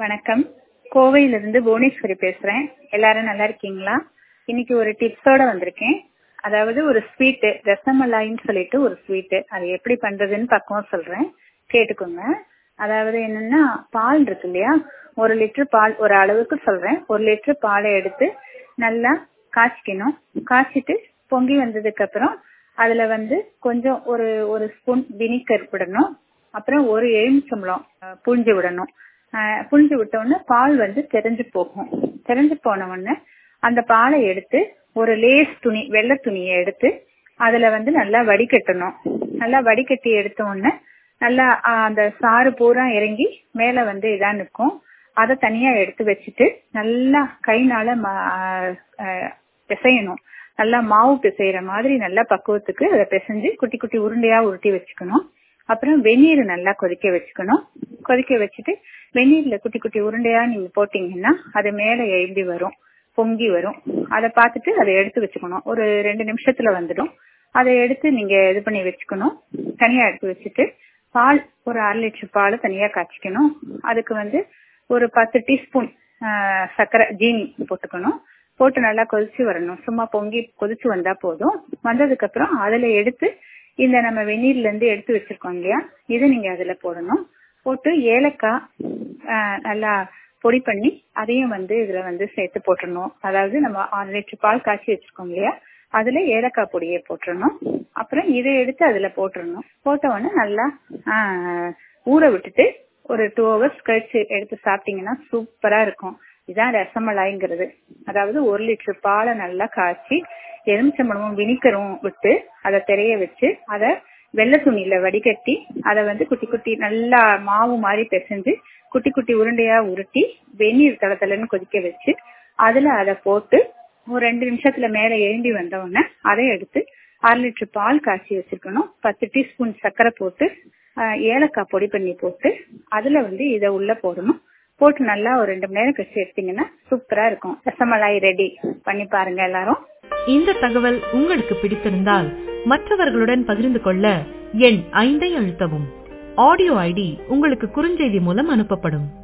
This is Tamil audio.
வணக்கம் கோவையிலிருந்து புவனேஸ்வரி பேசுறேன் எல்லாரும் நல்லா இருக்கீங்களா இன்னைக்கு ஒரு டிப்ஸோட வந்திருக்கேன் அதாவது ஒரு ஸ்வீட்டு ரசமலாயின்னு சொல்லிட்டு ஒரு ஸ்வீட்டு அது எப்படி பண்றதுன்னு பக்கம் சொல்றேன் கேட்டுக்கோங்க அதாவது என்னன்னா பால் இருக்கு இல்லையா ஒரு லிட்டர் பால் ஒரு அளவுக்கு சொல்றேன் ஒரு லிட்டர் பாலை எடுத்து நல்லா காய்ச்சிக்கணும் காய்ச்சிட்டு பொங்கி வந்ததுக்கு அப்புறம் அதுல வந்து கொஞ்சம் ஒரு ஒரு ஸ்பூன் வினிகர் விடணும் அப்புறம் ஒரு எலுமிச்சம்பழம் அஹ், புழிஞ்சு விடணும் அஹ், புழிஞ்சு விட்ட உடனே பால் வந்து தெரிஞ்சு போகும் தெரிஞ்சு போன உடனே அந்த பாலை எடுத்து ஒரு லேஸ் துணி வெள்ளை துணியை எடுத்து அதுல வந்து நல்லா வடிகட்டணும் நல்லா வடிகட்டி எடுத்த உடனே நல்லா அஹ், அந்த சாறு பூரா இறங்கி மேல வந்து இதா நிற்கும் அதை தனியா எடுத்து வச்சுட்டு நல்லா கைனால ம- அஹ், அஹ், பிசையணும் நல்லா மாவு பிசைகிற மாதிரி நல்லா பக்குவத்துக்கு அதை பிசைஞ்சு குட்டி குட்டி உருண்டையா உருட்டி வச்சுக்கணும் அப்புறம் வெந்நீர் நல்லா கொதிக்க வச்சுக்கணும் கொதிக்க வச்சுட்டு வெந்நீர்ல குட்டி குட்டி உருண்டையா நீங்க போட்டீங்கன்னா அது மேல எழும்பி வரும் பொங்கி வரும் அதை பார்த்துட்டு அதை எடுத்து வச்சுக்கணும் ஒரு ரெண்டு நிமிஷத்துல வந்துடும் அதை எடுத்து நீங்க இது பண்ணி வச்சுக்கணும் தனியா எடுத்து வச்சுட்டு பால் ஒரு அரை லிட்டர் பால் தனியா காய்ச்சிக்கணும் அதுக்கு வந்து ஒரு பத்து டீஸ்பூன் சர்க்கரை ஜீனி போட்டுக்கணும் போட்டு நல்லா கொதிச்சு வரணும் சும்மா பொங்கி கொதிச்சு வந்தா போதும் வந்ததுக்கு அப்புறம் அதுல எடுத்து இந்த நம்ம வெந்நீர்ல இருந்து எடுத்து வச்சிருக்கோம் இல்லையா இதை நீங்க அதுல போடணும் போட்டு ஏலக்காய் ஆஹ், நல்லா பொடி பண்ணி அதையும் வந்து இதுல வந்து சேர்த்து போட்டுடணும் அதாவது நம்ம ஆறு லிட்டர் பால் காய்ச்சி வச்சிருக்கோம் இல்லையா அதுல ஏலக்காய் பொடியை போட்டுறணும் அப்புறம் இதை எடுத்து அதுல போட்டுறணும் போட்ட உடனே நல்லா ஆஹ், ஊற விட்டுட்டு ஒரு டூ ஹவர்ஸ் கழிச்சு எடுத்து சாப்பிட்டீங்கன்னா சூப்பரா இருக்கும் இதான் ரசமலாய்ங்கிறது அதாவது ஒரு லிட்டர் பாலை நல்லா காய்ச்சி எலுமிச்சம்பழமும் வினிகரும் விட்டு அதை தெரிய வச்சு அதை வெள்ளை துணியில வடிகட்டி அதை வந்து குட்டி குட்டி நல்லா மாவு மாதிரி பிசைஞ்சு குட்டி குட்டி உருண்டையா உருட்டி வெந்நீர் தளத்தலன்னு கொதிக்க வச்சு அதுல அதை போட்டு ஒரு ரெண்டு நிமிஷத்துல மேல எழும்பி வந்த உடனே அதை எடுத்து அரை லிட்டர் பால் காய்ச்சி வச்சிருக்கணும் பத்து டீஸ்பூன் சர்க்கரை போட்டு ஆஹ், ஏலக்காய் பொடி பண்ணி போட்டு அதுல வந்து இதை உள்ள போடணும் போட்டு நல்லா ஒரு ரெண்டு மணி நேரம் கழிச்சு எடுத்தீங்கன்னா சூப்பரா இருக்கும் ரசமலாய் ரெடி பண்ணி பாருங்க எல்லாரும் இந்த தகவல் உங்களுக்கு பிடித்திருந்தால் மற்றவர்களுடன் பகிர்ந்து கொள்ள எண் ஐந்தை அழுத்தவும் ஆடியோ ஐடி உங்களுக்கு குறுஞ்செய்தி மூலம் அனுப்பப்படும்